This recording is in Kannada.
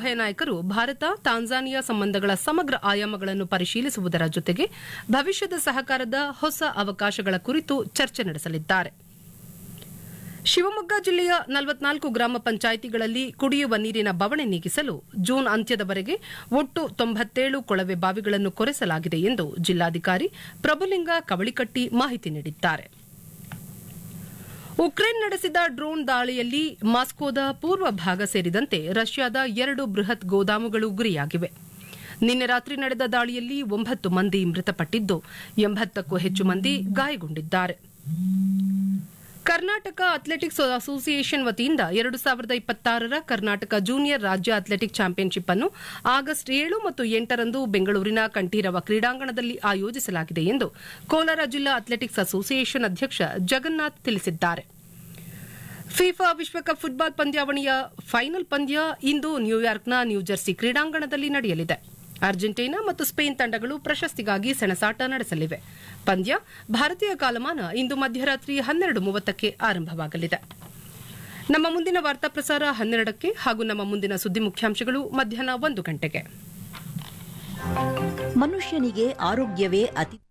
ಉಭಯ ನಾಯಕರು ಭಾರತ ತಾಂಜಾನಿಯಾ ಸಂಬಂಧಗಳ ಸಮಗ್ರ ಆಯಾಮಗಳನ್ನು ಪರಿಶೀಲಿಸುವುದರ ಜೊತೆಗೆ ಭವಿಷ್ಯದ ಸಹಕಾರದ ಹೊಸ ಅವಕಾಶಗಳ ಕುರಿತು ಚರ್ಚೆ ನಡೆಸಲಿದ್ದಾರೆ ಶಿವಮೊಗ್ಗ ಜಿಲ್ಲೆಯ ನಲವತ್ನಾಲ್ಕು ಗ್ರಾಮ ಪಂಚಾಯಿತಿಗಳಲ್ಲಿ ಕುಡಿಯುವ ನೀರಿನ ಬವಣೆ ನೀಗಿಸಲು ಜೂನ್ ಅಂತ್ಯದವರೆಗೆ ಒಟ್ಟು ತೊಂಬತ್ತೇಳು ಕೊಳವೆ ಬಾವಿಗಳನ್ನು ಕೊರೆಸಲಾಗಿದೆ ಎಂದು ಜಿಲ್ಲಾಧಿಕಾರಿ ಪ್ರಭುಲಿಂಗ ಕವಳಿಕಟ್ಟಿ ಮಾಹಿತಿ ನೀಡಿದ್ದಾರೆ ಉಕ್ರೇನ್ ನಡೆಸಿದ ಡ್ರೋನ್ ದಾಳಿಯಲ್ಲಿ ಮಾಸ್ಕೋದ ಪೂರ್ವ ಭಾಗ ಸೇರಿದಂತೆ ರಷ್ಯಾದ ಎರಡು ಬೃಹತ್ ಗೋದಾಮುಗಳು ಗುರಿಯಾಗಿವೆ ನಿನ್ನೆ ರಾತ್ರಿ ನಡೆದ ದಾಳಿಯಲ್ಲಿ ಒಂಬತ್ತು ಮಂದಿ ಮೃತಪಟ್ಟಿದ್ದು ಎಂಬತ್ತಕ್ಕೂ ಹೆಚ್ಚು ಮಂದಿ ಗಾಯಗೊಂಡಿದ್ದಾರೆ ಕರ್ನಾಟಕ ಅಥ್ಲೆಟಿಕ್ಸ್ ಅಸೋಸಿಯೇಷನ್ ವತಿಯಿಂದ ಎರಡು ಸಾವಿರದ ಇಪ್ಪತ್ತಾರರ ಕರ್ನಾಟಕ ಜೂನಿಯರ್ ರಾಜ್ಯ ಅಥ್ಲೆಟಿಕ್ ಚಾಂಪಿಯನ್ಶಿಪ್ ಅನ್ನು ಆಗಸ್ಟ್ ಏಳು ಮತ್ತು ಎಂಟರಂದು ಬೆಂಗಳೂರಿನ ಕಂಠೀರವ ಕ್ರೀಡಾಂಗಣದಲ್ಲಿ ಆಯೋಜಿಸಲಾಗಿದೆ ಎಂದು ಕೋಲಾರ ಜಿಲ್ಲಾ ಅಥ್ಲೆಟಿಕ್ಸ್ ಅಸೋಸಿಯೇಷನ್ ಅಧ್ಯಕ್ಷ ಜಗನ್ನಾಥ್ ತಿಳಿಸಿದ್ದಾರೆ ಫಿಫಾ ವಿಶ್ವಕಪ್ ಫುಟ್ಬಾಲ್ ಪಂದ್ಯಾವಳಿಯ ಫೈನಲ್ ಪಂದ್ಯ ಇಂದು ನ್ಯೂಯಾರ್ಕ್ನ ನ್ಯೂಜೆರ್ಸಿ ಕ್ರೀಡಾಂಗಣದಲ್ಲಿ ನಡೆಯಲಿದೆ ಅರ್ಜೆಂಟೀನಾ ಮತ್ತು ಸ್ಪೇನ್ ತಂಡಗಳು ಪ್ರಶಸ್ತಿಗಾಗಿ ಸೆಣಸಾಟ ನಡೆಸಲಿವೆ ಪಂದ್ಯ ಭಾರತೀಯ ಕಾಲಮಾನ ಇಂದು ಮಧ್ಯರಾತ್ರಿ ಹನ್ನೆರಡು ಮೂವತ್ತಕ್ಕೆ ಆರಂಭವಾಗಲಿದೆ ನಮ್ಮ ಮುಂದಿನ ವಾರ್ತಾ ಪ್ರಸಾರ ಹನ್ನೆರಡಕ್ಕೆ ಹಾಗೂ ನಮ್ಮ ಮುಂದಿನ ಸುದ್ದಿ ಮುಖ್ಯಾಂಶಗಳು ಮಧ್ಯಾಹ್ನ ಒಂದು ಗಂಟೆಗೆ ಮನುಷ್ಯನಿಗೆ ಆರೋಗ್ಯವೇ ಅತಿ